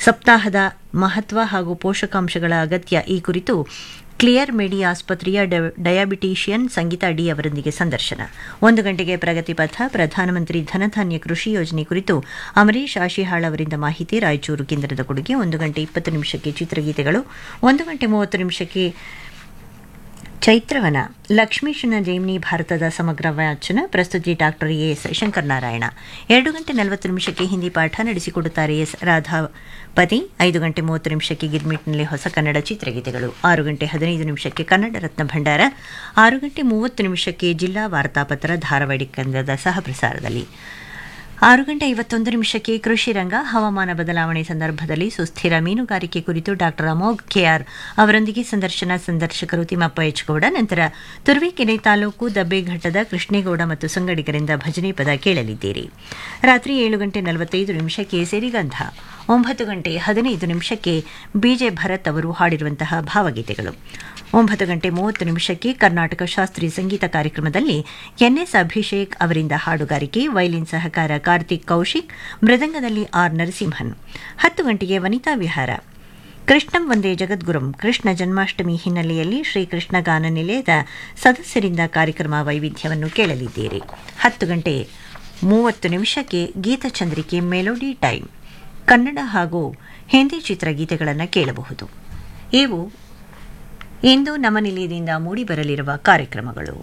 ಸಪ್ತಾಹದ ಮಹತ್ವ ಹಾಗೂ ಪೋಷಕಾಂಶಗಳ ಅಗತ್ಯ ಈ ಕುರಿತು ಕ್ಲಿಯರ್ ಮೆಡಿ ಆಸ್ಪತ್ರೆಯ ಡಯಾಬಿಟಿಷಿಯನ್ ಸಂಗೀತಾ ಡಿ ಅವರೊಂದಿಗೆ ಸಂದರ್ಶನ ಒಂದು ಗಂಟೆಗೆ ಪ್ರಗತಿ ಪಥ ಪ್ರಧಾನಮಂತ್ರಿ ಧನಧಾನ್ಯ ಕೃಷಿ ಯೋಜನೆ ಕುರಿತು ಅಮರೀಶ್ ಆಶಿಹಾಳ್ ಅವರಿಂದ ಮಾಹಿತಿ ರಾಯಚೂರು ಕೇಂದ್ರದ ಕೊಡುಗೆ ಒಂದು ಗಂಟೆ ಇಪ್ಪತ್ತು ನಿಮಿಷಕ್ಕೆ ಚಿತ್ರಗೀತೆಗಳು ಒಂದು ಗಂಟೆ ಮೂವತ್ತು ನಿಮಿಷಕ್ಕೆ ಚೈತ್ರವನ ಲಕ್ಷ್ಮೀಶನ ಜೈಮಿನಿ ಭಾರತದ ಸಮಗ್ರ ವಾಚನ ಪ್ರಸ್ತುತಿ ಡಾಕ್ಟರ್ ಎಸ್ ಶಂಕರನಾರಾಯಣ ಎರಡು ಗಂಟೆ ನಲವತ್ತು ನಿಮಿಷಕ್ಕೆ ಹಿಂದಿ ಪಾಠ ನಡೆಸಿಕೊಡುತ್ತಾರೆ ಎಸ್ ರಾಧಾಪತಿ ಐದು ಗಂಟೆ ಮೂವತ್ತು ನಿಮಿಷಕ್ಕೆ ಗಿರ್ಮಿಟ್ನಲ್ಲಿ ಹೊಸ ಕನ್ನಡ ಚಿತ್ರಗೀತೆಗಳು ಆರು ಗಂಟೆ ಹದಿನೈದು ನಿಮಿಷಕ್ಕೆ ಕನ್ನಡ ರತ್ನ ಭಂಡಾರ ಆರು ಗಂಟೆ ಮೂವತ್ತು ನಿಮಿಷಕ್ಕೆ ಜಿಲ್ಲಾ ವಾರ್ತಾಪತ್ರ ಧಾರವಾಡಿ ಕೇಂದ್ರದ ಸಹ ಪ್ರಸಾರದಲ್ಲಿ ಆರು ಗಂಟೆ ಐವತ್ತೊಂದು ನಿಮಿಷಕ್ಕೆ ಕೃಷಿ ರಂಗ ಹವಾಮಾನ ಬದಲಾವಣೆ ಸಂದರ್ಭದಲ್ಲಿ ಸುಸ್ಥಿರ ಮೀನುಗಾರಿಕೆ ಕುರಿತು ಡಾಕ್ಟರ್ ಅಮೋಘ್ ಕೆಆರ್ ಅವರೊಂದಿಗೆ ಸಂದರ್ಶನ ಸಂದರ್ಶಕರು ತಿಮ್ಮಪ್ಪ ಎಚ್ ಗೌಡ ನಂತರ ತುರುವೇಕೆರೆ ತಾಲೂಕು ದಬ್ಬೆಘಟ್ಟದ ಕೃಷ್ಣೇಗೌಡ ಮತ್ತು ಸಂಗಡಿಗರಿಂದ ಭಜನೆ ಪದ ಕೇಳಲಿದ್ದೀರಿ ರಾತ್ರಿ ಏಳು ಗಂಟೆ ನಲವತ್ತೈದು ನಿಮಿಷಕ್ಕೆ ಸಿರಿಗಂಧ ಒಂಬತ್ತು ಗಂಟೆ ಹದಿನೈದು ನಿಮಿಷಕ್ಕೆ ಬಿಜೆ ಭರತ್ ಅವರು ಹಾಡಿರುವಂತಹ ಭಾವಗೀತೆಗಳು ಒಂಬತ್ತು ಗಂಟೆ ಮೂವತ್ತು ನಿಮಿಷಕ್ಕೆ ಕರ್ನಾಟಕ ಶಾಸ್ತ್ರೀಯ ಸಂಗೀತ ಕಾರ್ಯಕ್ರಮದಲ್ಲಿ ಎನ್ಎಸ್ ಅಭಿಷೇಕ್ ಅವರಿಂದ ಹಾಡುಗಾರಿಕೆ ವೈಲಿನ್ ಸಹಕಾರ ಕಾರ್ತಿಕ್ ಕೌಶಿಕ್ ಮೃದಂಗದಲ್ಲಿ ಆರ್ ನರಸಿಂಹನ್ ಹತ್ತು ಗಂಟೆಗೆ ವನಿತಾ ವಿಹಾರ ಕೃಷ್ಣಂ ಒಂದೇ ಜಗದ್ಗುರುಂ ಕೃಷ್ಣ ಜನ್ಮಾಷ್ಟಮಿ ಹಿನ್ನೆಲೆಯಲ್ಲಿ ಶ್ರೀಕೃಷ್ಣ ಗಾನ ನಿಲಯದ ಸದಸ್ಯರಿಂದ ಕಾರ್ಯಕ್ರಮ ವೈವಿಧ್ಯವನ್ನು ಕೇಳಲಿದ್ದೀರಿ ಹತ್ತು ಗಂಟೆ ಮೂವತ್ತು ನಿಮಿಷಕ್ಕೆ ಗೀತಚಂದ್ರಿಕೆ ಮೆಲೋಡಿ ಟೈಮ್ ಕನ್ನಡ ಹಾಗೂ ಹಿಂದಿ ಚಿತ್ರಗೀತೆಗಳನ್ನು ಕೇಳಬಹುದು ಇವು ಇಂದು ನಮ್ಮ ನಿಲಯದಿಂದ ಮೂಡಿಬರಲಿರುವ ಕಾರ್ಯಕ್ರಮಗಳು